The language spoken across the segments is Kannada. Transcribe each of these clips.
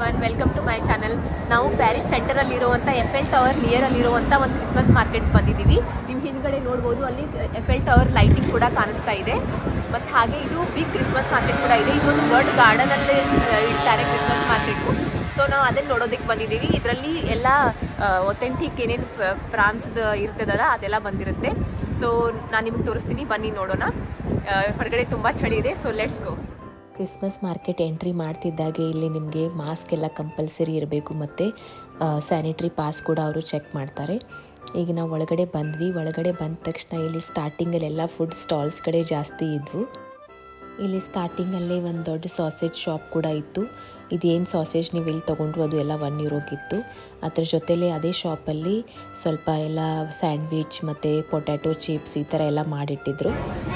One welcome to my channel ನಾವು ಪ್ಯಾರಿಸ್ ಸೆಂಟರಲ್ಲಿರುವಂಥ ಎಫ್ ಎಲ್ ಟವರ್ ನಿಯರಲ್ಲಿರುವಂಥ ಒಂದು ಕ್ರಿಸ್ಮಸ್ ಮಾರ್ಕೆಟ್ ಬಂದಿದ್ದೀವಿ ನಿಮ್ಮ ಹಿಂದ್ಗಡೆ ನೋಡ್ಬೋದು ಅಲ್ಲಿ ಎಫ್ ಎಲ್ ಟವರ್ ಲೈಟಿಂಗ್ ಕೂಡ ಕಾಣಿಸ್ತಾ ಇದೆ ಮತ್ತು ಹಾಗೆ ಇದು ಬಿಗ್ ಕ್ರಿಸ್ಮಸ್ ಮಾರ್ಕೆಟ್ ಕೂಡ ಇದೆ ಇದು ಒಂದು ದೊಡ್ಡ ಗಾರ್ಡನಲ್ಲಿ ಇಡ್ತಾರೆ ಕ್ರಿಸ್ಮಸ್ ಮಾರ್ಕೆಟು ಸೊ ನಾವು ಅದನ್ನು ನೋಡೋದಕ್ಕೆ ಬಂದಿದ್ದೀವಿ ಇದರಲ್ಲಿ ಎಲ್ಲ ಒಥೆಂಟಿಕ್ ಏನೇನು ಪ್ರಾನ್ಸ್ದು ಇರ್ತದಲ್ಲ ಅದೆಲ್ಲ ಬಂದಿರುತ್ತೆ ಸೊ ನಾನು ನಿಮ್ಗೆ ತೋರಿಸ್ತೀನಿ ಬನ್ನಿ ನೋಡೋಣ ಆ, ಹೊರಗಡೆ ತುಂಬ ಚಳಿ ಇದೆ so let's go Christmas market entry ಮಾಡ್ತಿದ್ದಾಗೆ ಇಲ್ಲಿ ನಿಮಗೆ ಮಾಸ್ಕ್ ಎಲ್ಲ ಕಂಪಲ್ಸರಿ ಇರಬೇಕು ಮತ್ತು ಸ್ಯಾನಿಟ್ರಿ ಪಾಸ್ ಕೂಡ ಅವರು ಚೆಕ್ ಮಾಡ್ತಾರೆ ಈಗ ನಾವು ಒಳಗಡೆ ಬಂದ್ವಿ ಒಳಗಡೆ ಬಂದ ತಕ್ಷಣ ಇಲ್ಲಿ ಸ್ಟಾರ್ಟಿಂಗಲ್ಲೆಲ್ಲ ಫುಡ್ ಸ್ಟಾಲ್ಸ್ ಕಡೆ ಜಾಸ್ತಿ ಇದ್ವು ಇಲ್ಲಿ ಸ್ಟಾರ್ಟಿಂಗಲ್ಲೇ ಒಂದು ದೊಡ್ಡ ಸಾಸೇಜ್ ಶಾಪ್ ಕೂಡ ಇತ್ತು ಇದೇನು ಸಾಸೇಜ್ ನೀವು ಇಲ್ಲಿ ತೊಗೊಂಡ್ರು ಅದು ಎಲ್ಲ ಒನ್ ಯೂರೋಗಿತ್ತು ಅದ್ರ ಜೊತೆಲೇ ಅದೇ ಶಾಪಲ್ಲಿ ಸ್ವಲ್ಪ ಎಲ್ಲ ಸ್ಯಾಂಡ್ವಿಚ್ ಮತ್ತು ಪೊಟ್ಯಾಟೊ ಚಿಪ್ಸ್ ಈ ಥರ ಎಲ್ಲ ಮಾಡಿಟ್ಟಿದ್ರು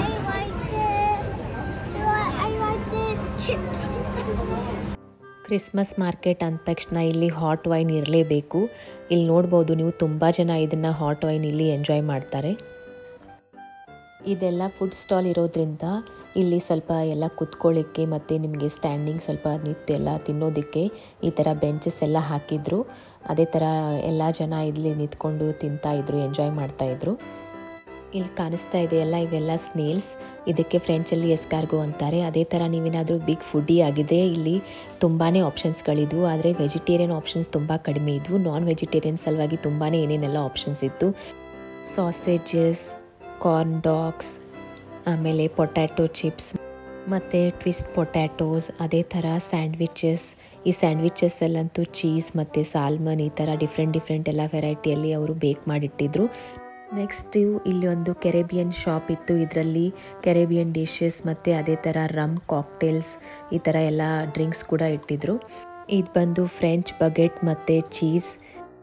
I like the I like the chips. Christmas market ಅಂದ ತಕ್ಷಣ ಇಲ್ಲಿ ಹಾಟ್ ವೈನ್ ಇರಲೇಬೇಕು ಇಲ್ಲಿ ನೋಡ್ಬೋದು ನೀವು ತುಂಬ ಜನ ಇದನ್ನು ಹಾಟ್ ವೈನ್ ಇಲ್ಲಿ ಎಂಜಾಯ್ ಮಾಡ್ತಾರೆ ಇದೆಲ್ಲ ಫುಡ್ ಸ್ಟಾಲ್ ಇರೋದ್ರಿಂದ ಇಲ್ಲಿ ಸ್ವಲ್ಪ ಎಲ್ಲ ಕುತ್ಕೊಳ್ಳಿಕ್ಕೆ ಮತ್ತು ನಿಮಗೆ ಸ್ಟ್ಯಾಂಡಿಂಗ್ ಸ್ವಲ್ಪ ನಿಂತು ಎಲ್ಲ ತಿನ್ನೋದಕ್ಕೆ ಈ ಥರ ಬೆಂಚಸ್ ಎಲ್ಲ ಹಾಕಿದ್ರು ಅದೇ ಥರ ಎಲ್ಲ ಜನ ಇಲ್ಲಿ ನಿಂತ್ಕೊಂಡು ತಿಂತಾಯಿದ್ರು ಎಂಜಾಯ್ ಮಾಡ್ತಾಯಿದ್ರು ಇಲ್ಲಿ ಕಾಣಿಸ್ತಾ ಇದೆ ಎಲ್ಲ ಇವೆಲ್ಲ ಸ್ನೇಲ್ಸ್ ಇದಕ್ಕೆ ಫ್ರೆಂಚಲ್ಲಿ ಎಸ್ಕಾರ್ಗೋ ಅಂತಾರೆ ಅದೇ ಥರ ನೀವೇನಾದರೂ ಬಿಗ್ ಫುಡ್ಡಿ ಆಗಿದೆ ಇಲ್ಲಿ ತುಂಬಾ ಆಪ್ಷನ್ಸ್ಗಳಿದ್ವು ಆದರೆ ವೆಜಿಟೇರಿಯನ್ ಆಪ್ಷನ್ಸ್ ತುಂಬ ಕಡಿಮೆ ಇದ್ವು ನಾನ್ ವೆಜಿಟೇರಿಯನ್ ಸಲುವಾಗಿ ತುಂಬಾ ಏನೇನೆಲ್ಲ ಆಪ್ಷನ್ಸ್ ಇತ್ತು ಸಾಸೇಜಸ್ ಕಾರ್ನ್ ಡಾಗ್ಸ್ ಆಮೇಲೆ ಪೊಟ್ಯಾಟೊ ಚಿಪ್ಸ್ ಮತ್ತು ಟ್ವಿಸ್ಟ್ ಪೊಟ್ಯಾಟೋಸ್ ಅದೇ ಥರ ಸ್ಯಾಂಡ್ವಿಚಸ್ ಈ ಸ್ಯಾಂಡ್ವಿಚಸ್ಸಲ್ಲಂತೂ ಚೀಸ್ ಮತ್ತು ಸಾಲ್ಮನ್ ಈ ಥರ ಡಿಫ್ರೆಂಟ್ ಡಿಫ್ರೆಂಟ್ ಎಲ್ಲ ವೆರೈಟಿಯಲ್ಲಿ ಅವರು ಬೇಕ್ ಮಾಡಿಟ್ಟಿದ್ರು ನೆಕ್ಸ್ಟ್ ಇಲ್ಲಿ ಒಂದು ಕೆರೆಬಿಯನ್ ಶಾಪ್ ಇತ್ತು ಇದರಲ್ಲಿ ಕೆರೆಬಿಯನ್ ಡಿಶಸ್ ಮತ್ತು ಅದೇ ಥರ ರಮ್ ಕಾಕ್ಟೇಲ್ಸ್ ಈ ಥರ ಎಲ್ಲ ಡ್ರಿಂಕ್ಸ್ ಕೂಡ ಇಟ್ಟಿದ್ರು ಇದು ಬಂದು ಫ್ರೆಂಚ್ ಬಗೆಟ್ ಮತ್ತು ಚೀಸ್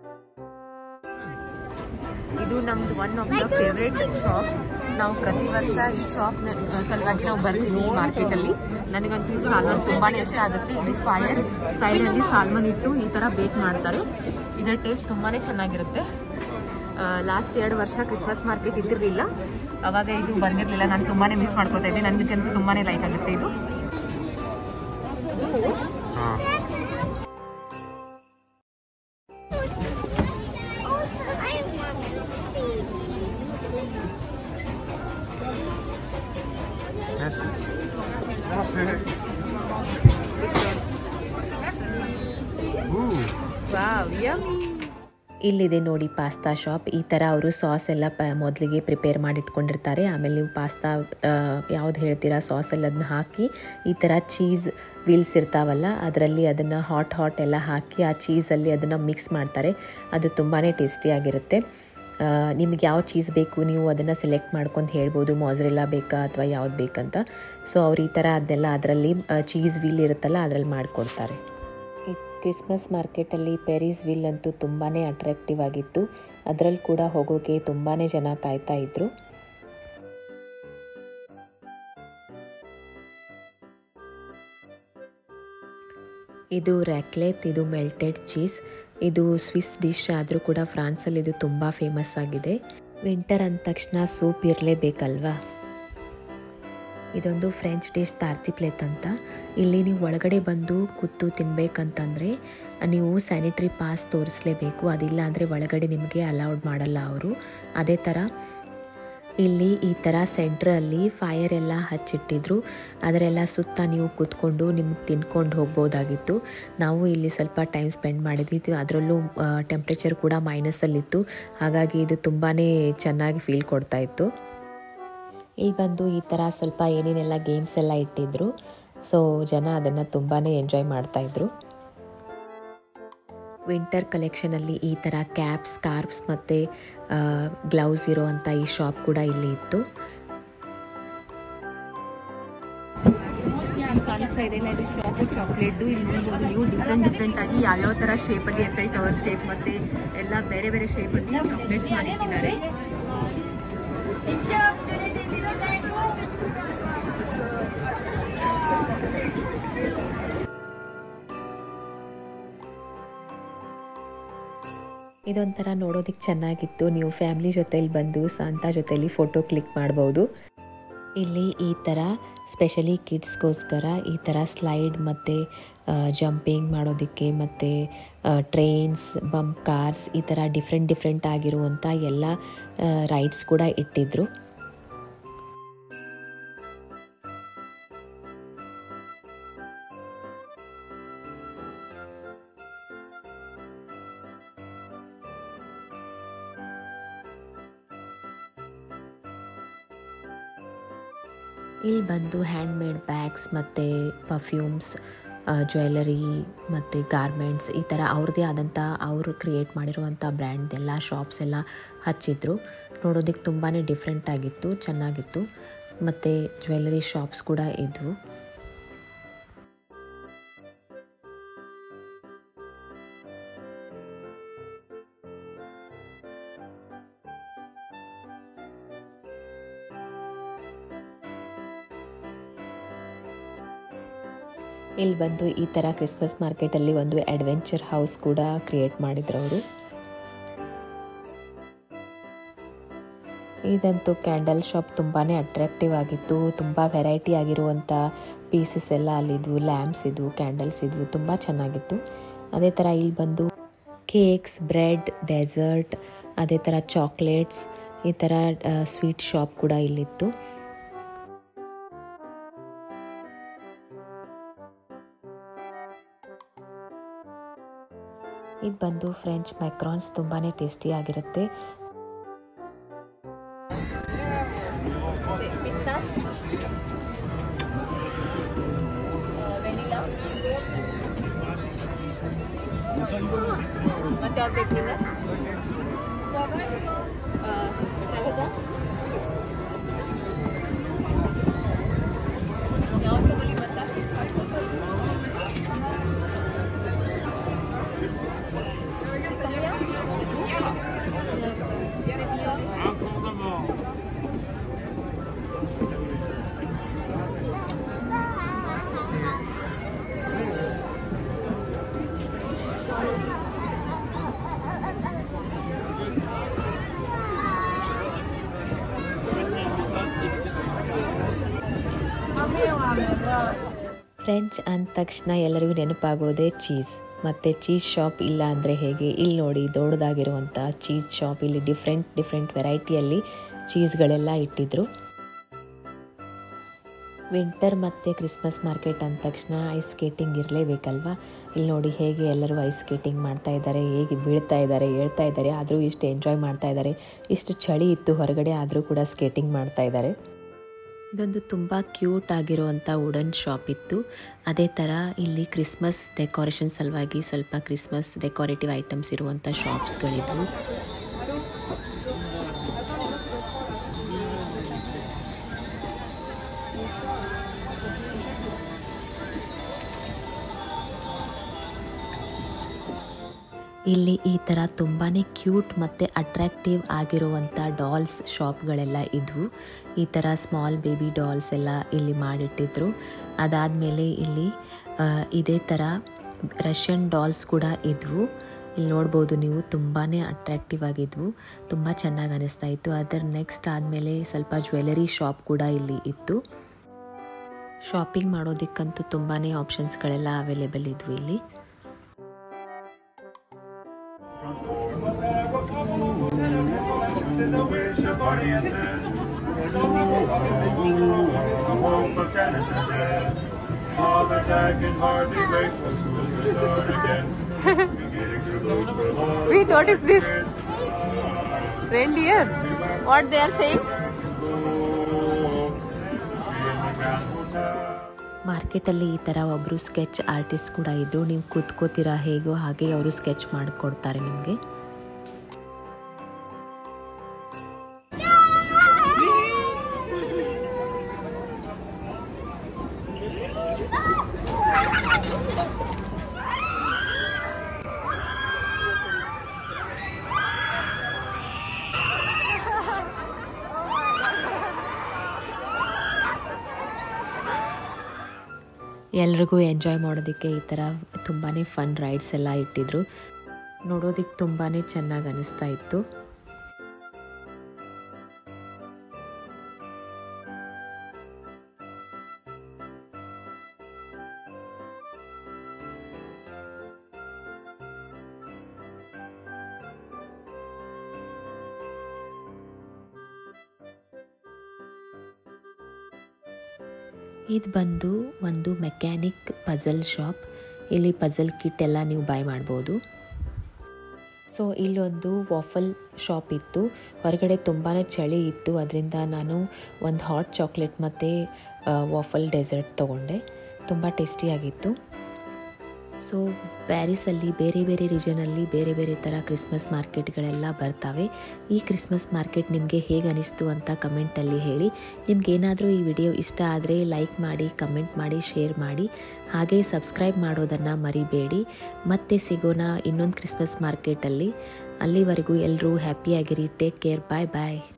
ಇದು ನಮ್ದು one of the favourite shop ನಾವು ಪ್ರತಿ ವರ್ಷ ಈ ಶಾಪ್ ಸಲುವಾಗಿ ನಾವು ಬರ್ತೀವಿ ಈ ಮಾರ್ಕೆಟಲ್ಲಿ ನನಗಂತೂ ಈ ಸಾಲ್ಮನ್ ತುಂಬಾ ಇಷ್ಟ ಆಗುತ್ತೆ ಇದು ಫೈರ್ ಸೈಡಲ್ಲಿ ಸಾಲ್ಮನ್ ಇಟ್ಟು ಈ ಥರ ಬೇಕ್ ಮಾಡ್ತಾರೆ ಇದರ ಟೇಸ್ಟ್ ತುಂಬಾ ಚೆನ್ನಾಗಿರುತ್ತೆ ಲಾಸ್ಟ್ ಎರಡು ವರ್ಷ ಕ್ರಿಸ್ಮಸ್ ಮಾರ್ಕೆಟ್ ಇದ್ದಿರಲಿಲ್ಲ ಅವಾಗ ಇದು ಬಂದಿರಲಿಲ್ಲ ನಾನು ತುಂಬಾ ಮಿಸ್ ಮಾಡ್ಕೋತಾ ಇದ್ದೆ ನನಗಂತೂ ತುಂಬಾ ಲೈಕ್ ಆಗುತ್ತೆ ಇದು Oh, I want Merci. Merci. Ouh. Wow yummy ಇಲ್ಲಿದೆ ನೋಡಿ ಪಾಸ್ತಾ ಶಾಪ್ ಈ ಥರ ಅವರು ಸಾಸ್ ಎಲ್ಲ ಪ ಮೊದಲಿಗೆ ಪ್ರಿಪೇರ್ ಮಾಡಿ ಇಟ್ಕೊಂಡಿರ್ತಾರೆ ಆಮೇಲೆ ನೀವು ಪಾಸ್ತಾ ಯಾವ್ದು ಹೇಳ್ತೀರಾ ಸಾಸ್ ಎಲ್ಲ ಅದನ್ನ ಹಾಕಿ ಈ ಥರ ಚೀಸ್ ವೀಲ್ಸ್ ಇರ್ತಾವಲ್ಲ ಅದರಲ್ಲಿ ಅದನ್ನು ಹಾಟ್ ಹಾಟ್ ಎಲ್ಲ ಹಾಕಿ ಆ ಚೀಸಲ್ಲಿ ಅದನ್ನು ಮಿಕ್ಸ್ ಮಾಡ್ತಾರೆ ಅದು ತುಂಬಾ ಟೇಸ್ಟಿಯಾಗಿರುತ್ತೆ ನಿಮ್ಗೆ ಯಾವ ಚೀಸ್ ಬೇಕು ನೀವು ಅದನ್ನು ಸೆಲೆಕ್ಟ್ ಮಾಡ್ಕೊಂಡು ಹೇಳ್ಬೋದು ಮಾಜ್ರೆಲ್ಲ ಬೇಕಾ ಅಥವಾ ಯಾವ್ದು ಬೇಕಂತ ಸೊ ಅವ್ರು ಈ ಥರ ಅದನ್ನೆಲ್ಲ ಅದರಲ್ಲಿ ಚೀಸ್ ವೀಲ್ ಇರುತ್ತಲ್ಲ ಅದರಲ್ಲಿ ಮಾಡಿಕೊಡ್ತಾರೆ ಈ ಕ್ರಿಸ್ಮಸ್ ಮಾರ್ಕೆಟಲ್ಲಿ ಪೆರೀಸ್ ವಿಲ್ ಅಂತೂ ತುಂಬಾ ಅಟ್ರಾಕ್ಟಿವ್ ಆಗಿತ್ತು ಅದರಲ್ಲಿ ಕೂಡ ಹೋಗೋಕೆ ತುಂಬಾ ಜನ ಕಾಯ್ತಾ ಇದ್ರು ಇದು ರ್ಯಾಕ್ಲೆತ್ ಇದು ಮೆಲ್ಟೆಡ್ ಚೀಸ್ ಇದು ಸ್ವಿಸ್ ಡಿಶ್ ಆದರೂ ಕೂಡ ಫ್ರಾನ್ಸಲ್ಲಿ ಇದು ತುಂಬ ಫೇಮಸ್ ಆಗಿದೆ ವಿಂಟರ್ ಅಂದ ತಕ್ಷಣ ಸೂಪ್ ಇರಲೇಬೇಕಲ್ವಾ ಇದೊಂದು ಫ್ರೆಂಚ್ ಡಿಶ್ ತಾರ್ತಿಪ್ಲೇತ್ ಅಂತ ಇಲ್ಲಿ ನೀವು ಒಳಗಡೆ ಬಂದು ಕೂತು ತಿನ್ಬೇಕಂತಂದರೆ ನೀವು ಸ್ಯಾನಿಟ್ರಿ ಪಾಸ್ ತೋರಿಸ್ಲೇಬೇಕು ಅದಿಲ್ಲ ಅಂದರೆ ಒಳಗಡೆ ನಿಮಗೆ ಅಲೌಡ್ ಮಾಡಲ್ಲ ಅವರು ಅದೇ ಥರ ಇಲ್ಲಿ ಈ ಥರ ಸೆಂಟ್ರಲ್ಲಿ ಫೈರ್ ಎಲ್ಲ ಹಚ್ಚಿಟ್ಟಿದ್ರು ಅದರೆಲ್ಲ ಸುತ್ತ ನೀವು ಕೂತ್ಕೊಂಡು ನಿಮ್ಗೆ ತಿನ್ಕೊಂಡು ಹೋಗ್ಬೋದಾಗಿತ್ತು ನಾವು ಇಲ್ಲಿ ಸ್ವಲ್ಪ ಟೈಮ್ ಸ್ಪೆಂಡ್ ಮಾಡಿದ್ವಿ ಇದು ಅದರಲ್ಲೂ ಟೆಂಪ್ರೇಚರ್ ಕೂಡ ಮೈನಸಲ್ಲಿತ್ತು ಹಾಗಾಗಿ ಇದು ತುಂಬಾ ಚೆನ್ನಾಗಿ ಫೀಲ್ ಕೊಡ್ತಾ ಇತ್ತು ಇಲ್ಲಿ ಬಂದು ಈ ಥರ ಸ್ವಲ್ಪ ಏನೇನೆಲ್ಲ ಗೇಮ್ಸ್ ಎಲ್ಲ ಇಟ್ಟಿದ್ರು ಸೊ ಜನ ಅದನ್ನು ತುಂಬಾ ಎಂಜಾಯ್ ಮಾಡ್ತಾಯಿದ್ರು ವಿಂಟರ್ ಕಲೆಕ್ಷನಲ್ಲಿ ಈ ಥರ ಕ್ಯಾಪ್ಸ್ ಸ್ಕಾರ್ಪ್ಸ್ ಮತ್ತು ಗ್ಲೌಸ್ ಇರೋವಂಥ ಈ ಶಾಪ್ ಕೂಡ ಇಲ್ಲಿ ಇತ್ತು ಇಲ್ಲಿ ಕಾಣಿಸ್ತಾ ಇದೆ ಇದು ಶಾಪ್ ಚಾಕ್ಲೇಟ್ ಇಲ್ಲಿ ನೋಡ್ಬೋದು ನೀವು ಡಿಫ್ರೆಂಟ್ ಡಿಫ್ರೆಂಟ್ ಆಗಿ ಯಾವ್ಯಾವ ಥರ ಶೇಪಲ್ಲಿ ಎಫ್ ಎಲ್ ಟವರ್ ಶೇಪ್ ಮತ್ತೆ ಎಲ್ಲ ಬೇರೆ ಬೇರೆ ಶೇಪಲ್ಲಿ ಚಾಕ್ಲೇಟ್ಸ್ ಮಾಡಿಟ್ಟಿದ್ದಾರೆ ಇದೊಂಥರ ನೋಡೋದಕ್ಕೆ ಚೆನ್ನಾಗಿತ್ತು ನೀವು ಫ್ಯಾಮ್ಲಿ ಜೊತೆಲಿ ಬಂದು ಸಾಂತಾ ಜೊತೆಲಿ ಫೋಟೋ ಕ್ಲಿಕ್ ಮಾಡ್ಬೋದು ಇಲ್ಲಿ ಈ ಥರ ಸ್ಪೆಷಲಿ ಕಿಡ್ಸ್ಗೋಸ್ಕರ ಈ ಥರ ಸ್ಲೈಡ್ ಮತ್ತು ಜಂಪಿಂಗ್ ಮಾಡೋದಕ್ಕೆ ಮತ್ತು ಟ್ರೈನ್ಸ್ ಬಂಪ್ ಕಾರ್ಸ್ ಈ ಥರ ಡಿಫ್ರೆಂಟ್ ಡಿಫ್ರೆಂಟ್ ಆಗಿರುವಂಥ ಎಲ್ಲ ರೈಡ್ಸ್ ಕೂಡ ಇಟ್ಟಿದ್ರು ಇಲ್ಲಿ ಬಂದು ಹ್ಯಾಂಡ್ಮೇಡ್ ಬ್ಯಾಗ್ಸ್ ಮತ್ತು ಪರ್ಫ್ಯೂಮ್ಸ್ ಜ್ಯುವೆಲರಿ ಮತ್ತು ಗಾರ್ಮೆಂಟ್ಸ್ ಈ ಥರ ಅವ್ರದ್ದೇ ಆದಂಥ ಅವರು ಕ್ರಿಯೇಟ್ ಮಾಡಿರುವಂಥ ಬ್ರ್ಯಾಂಡ್ದೆಲ್ಲ ಶಾಪ್ಸ್ ಎಲ್ಲ ಹಚ್ಚಿದ್ರು ನೋಡೋದಕ್ಕೆ ತುಂಬಾ ಡಿಫ್ರೆಂಟ್ ಆಗಿತ್ತು ಚೆನ್ನಾಗಿತ್ತು ಮತ್ತು ಜ್ಯುವೆಲರಿ ಶಾಪ್ಸ್ ಕೂಡ ಇದ್ವು ಇಲ್ಲಿ ಬಂದು ಈ ಥರ ಕ್ರಿಸ್ಮಸ್ ಮಾರ್ಕೆಟಲ್ಲಿ ಒಂದು ಅಡ್ವೆಂಚರ್ ಹೌಸ್ ಕೂಡ ಕ್ರಿಯೇಟ್ ಮಾಡಿದ್ರು ಅವರು ಇದಂತೂ ಕ್ಯಾಂಡಲ್ ಶಾಪ್ ತುಂಬಾ ಅಟ್ರಾಕ್ಟಿವ್ ಆಗಿತ್ತು ತುಂಬ ವೆರೈಟಿ ಆಗಿರುವಂಥ ಪೀಸಸ್ ಎಲ್ಲ ಅಲ್ಲಿದ್ವು ಲ್ಯಾಂಪ್ಸ್ ಇದ್ವು ಕ್ಯಾಂಡಲ್ಸ್ ಇದ್ವು ತುಂಬ ಚೆನ್ನಾಗಿತ್ತು ಅದೇ ಥರ ಇಲ್ಲಿ ಬಂದು ಕೇಕ್ಸ್ ಬ್ರೆಡ್ ಡೆಸರ್ಟ್ ಅದೇ ಥರ ಚಾಕ್ಲೇಟ್ಸ್ ಈ ಥರ ಸ್ವೀಟ್ ಶಾಪ್ ಕೂಡ ಇಲ್ಲಿತ್ತು ಇದು ಬಂದು ಫ್ರೆಂಚ್ ಮ್ಯಾಕ್ರಾನ್ಸ್ ತುಂಬಾ ಟೇಸ್ಟಿ ಆಗಿರುತ್ತೆ ಪಿಸ್ತಾ ವೆನಿಲಾ ಮತ್ತೆ ಯಾವ್ದು ಬೇಕು ನಿಂಗೆ ಆ, ರವೆದ? ಯಾವ್ದು ತಗೊಳ್ಳಿ ಮತ್ತೆ ಫ್ರೆಂಚ್ ಅಂದ ತಕ್ಷಣ ಎಲ್ಲರಿಗೂ ನೆನಪಾಗೋದೇ ಚೀಸ್ ಮತ್ತು ಚೀಸ್ ಶಾಪ್ ಇಲ್ಲ ಅಂದರೆ ಹೇಗೆ ಇಲ್ಲಿ ನೋಡಿ ದೊಡ್ಡದಾಗಿರುವಂಥ ಚೀಸ್ ಶಾಪ್ ಇಲ್ಲಿ ಡಿಫ್ರೆಂಟ್ ಡಿಫ್ರೆಂಟ್ ವೆರೈಟಿಯಲ್ಲಿ ಚೀಸ್ಗಳೆಲ್ಲ ಇಟ್ಟಿದ್ರು ವಿಂಟರ್ ಮತ್ತು ಕ್ರಿಸ್ಮಸ್ ಮಾರ್ಕೆಟ್ ಅಂದ ತಕ್ಷಣ ಐಸ್ ಸ್ಕೇಟಿಂಗ್ ಇರಲೇಬೇಕಲ್ವಾ ಇಲ್ಲಿ ನೋಡಿ ಹೇಗೆ ಎಲ್ಲರೂ ಐಸ್ ಸ್ಕೇಟಿಂಗ್ ಮಾಡ್ತಾ ಇದ್ದಾರೆ ಹೇಗೆ ಬೀಳ್ತಾ ಇದ್ದಾರೆ ಹೇಳ್ತಾ ಇದ್ದಾರೆ ಆದರೂ ಇಷ್ಟು ಎಂಜಾಯ್ ಮಾಡ್ತಾ ಇದ್ದಾರೆ ಇಷ್ಟು ಚಳಿ ಇತ್ತು ಹೊರಗಡೆ ಆದರೂ ಕೂಡ ಸ್ಕೇಟಿಂಗ್ ಮಾಡ್ತಾ ಇದ್ದಾರೆ ಇದೊಂದು ತುಂಬ ಕ್ಯೂಟ್ ಆಗಿರುವಂಥ ವುಡನ್ ಶಾಪ್ ಇತ್ತು ಅದೇ ಥರ ಇಲ್ಲಿ ಕ್ರಿಸ್ಮಸ್ ಡೆಕೋರೇಷನ್ ಸಲುವಾಗಿ ಸ್ವಲ್ಪ ಕ್ರಿಸ್ಮಸ್ ಡೆಕೋರೇಟಿವ್ ಐಟಮ್ಸ್ ಇರುವಂಥ ಶಾಪ್ಸ್ಗಳಿದ್ವು ಇಲ್ಲಿ ಈ ಥರ ತುಂಬಾ ಕ್ಯೂಟ್ ಮತ್ತು ಅಟ್ರಾಕ್ಟಿವ್ ಆಗಿರುವಂಥ ಡಾಲ್ಸ್ ಶಾಪ್ಗಳೆಲ್ಲ ಇದ್ವು ಈ ಥರ ಸ್ಮಾಲ್ ಬೇಬಿ ಡಾಲ್ಸ್ ಎಲ್ಲ ಇಲ್ಲಿ ಮಾಡಿಟ್ಟಿದ್ರು ಅದಾದಮೇಲೆ ಇಲ್ಲಿ ಆ, ಇದೇ ಥರ ರಷ್ಯನ್ ಡಾಲ್ಸ್ ಕೂಡ ಇದ್ವು ಇಲ್ಲಿ ನೋಡ್ಬೋದು ನೀವು ತುಂಬಾ ಅಟ್ರಾಕ್ಟಿವ್ ಆಗಿದ್ವು ತುಂಬ ಚೆನ್ನಾಗಿ ಅನಿಸ್ತಾ ಇತ್ತು ಅದರ ನೆಕ್ಸ್ಟ್ ಆದಮೇಲೆ ಸ್ವಲ್ಪ ಜ್ಯುವೆಲರಿ ಶಾಪ್ ಕೂಡ ಇಲ್ಲಿ ಇತ್ತು ಶಾಪಿಂಗ್ ಮಾಡೋದಕ್ಕಂತೂ ತುಂಬಾ ಆಪ್ಷನ್ಸ್ಗಳೆಲ್ಲ ಅವೈಲೇಬಲ್ ಇದ್ವು ಇಲ್ಲಿ Father Jack can hardly wait for school to start again. Beginning to look for love. Wait, what is this? Reindeer. What they are saying? ಮಾರ್ಕೆಟಲ್ಲಿ ಈ ಥರ ಒಬ್ಬರು ಸ್ಕೆಚ್ ಆರ್ಟಿಸ್ಟ್ ಕೂಡ ಇದ್ದರು ನೀವು ಕೂತ್ಕೋತೀರಾ ಹೇಗೋ ಹಾಗೆ ಅವರು ಸ್ಕೆಚ್ ಮಾಡಿಕೊಡ್ತಾರೆ ನಿಮಗೆ ಎಲ್ರಿಗೂ ಎಂಜಾಯ್ ಮಾಡೋದಕ್ಕೆ ಈ ಥರ ತುಂಬಾ ಫನ್ ರೈಡ್ಸ್ ಎಲ್ಲ ಇಟ್ಟಿದ್ರು ನೋಡೋದಕ್ಕೆ ತುಂಬಾ ಚೆನ್ನಾಗಿ ಅನಿಸ್ತಾ ಇತ್ತು ಇದು ಬಂದು ಒಂದು ಮೆಕ್ಯಾನಿಕ್ ಪಜಲ್ ಶಾಪ್ ಇಲ್ಲಿ ಪಜಲ್ ಕಿಟ್ ಎಲ್ಲ ನೀವು ಬೈ ಮಾಡ್ಬೋದು ಸೊ ಇಲ್ಲೊಂದು ವಾಫಲ್ ಶಾಪ್ ಇತ್ತು ಹೊರಗಡೆ ತುಂಬಾ ಚಳಿ ಇತ್ತು ಅದರಿಂದ ನಾನು ಒಂದು ಹಾಟ್ ಚಾಕ್ಲೇಟ್ ಮತ್ತು ವಾಫಲ್ ಡೆಸರ್ಟ್ ತೊಗೊಂಡೆ ತುಂಬ ಟೇಸ್ಟಿಯಾಗಿತ್ತು ಸೊ ಪ್ಯಾರಿಸಲ್ಲಿ ಬೇರೆ ಬೇರೆ ರೀಜನಲ್ಲಿ ಬೇರೆ ಬೇರೆ ಥರ ಕ್ರಿಸ್ಮಸ್ ಮಾರ್ಕೆಟ್ಗಳೆಲ್ಲ ಬರ್ತವೆ ಈ ಕ್ರಿಸ್ಮಸ್ ಮಾರ್ಕೆಟ್ ನಿಮಗೆ ಹೇಗೆ ಅನಿಸ್ತು ಅಂತ ಕಮೆಂಟಲ್ಲಿ ಹೇಳಿ ನಿಮ್ಗೆ ಏನಾದರೂ ಈ ವಿಡಿಯೋ ಇಷ್ಟ ಆದರೆ ಲೈಕ್ ಮಾಡಿ ಕಮೆಂಟ್ ಮಾಡಿ ಶೇರ್ ಮಾಡಿ ಹಾಗೆ ಸಬ್ಸ್ಕ್ರೈಬ್ ಮಾಡೋದನ್ನು ಮರಿಬೇಡಿ ಮತ್ತೆ ಸಿಗೋಣ ಇನ್ನೊಂದು ಕ್ರಿಸ್ಮಸ್ ಮಾರ್ಕೆಟಲ್ಲಿ ಅಲ್ಲಿವರೆಗೂ ಎಲ್ಲರೂ ಹ್ಯಾಪಿಯಾಗಿರಿ ಟೇಕ್ ಕೇರ್ ಬಾಯ್ ಬಾಯ್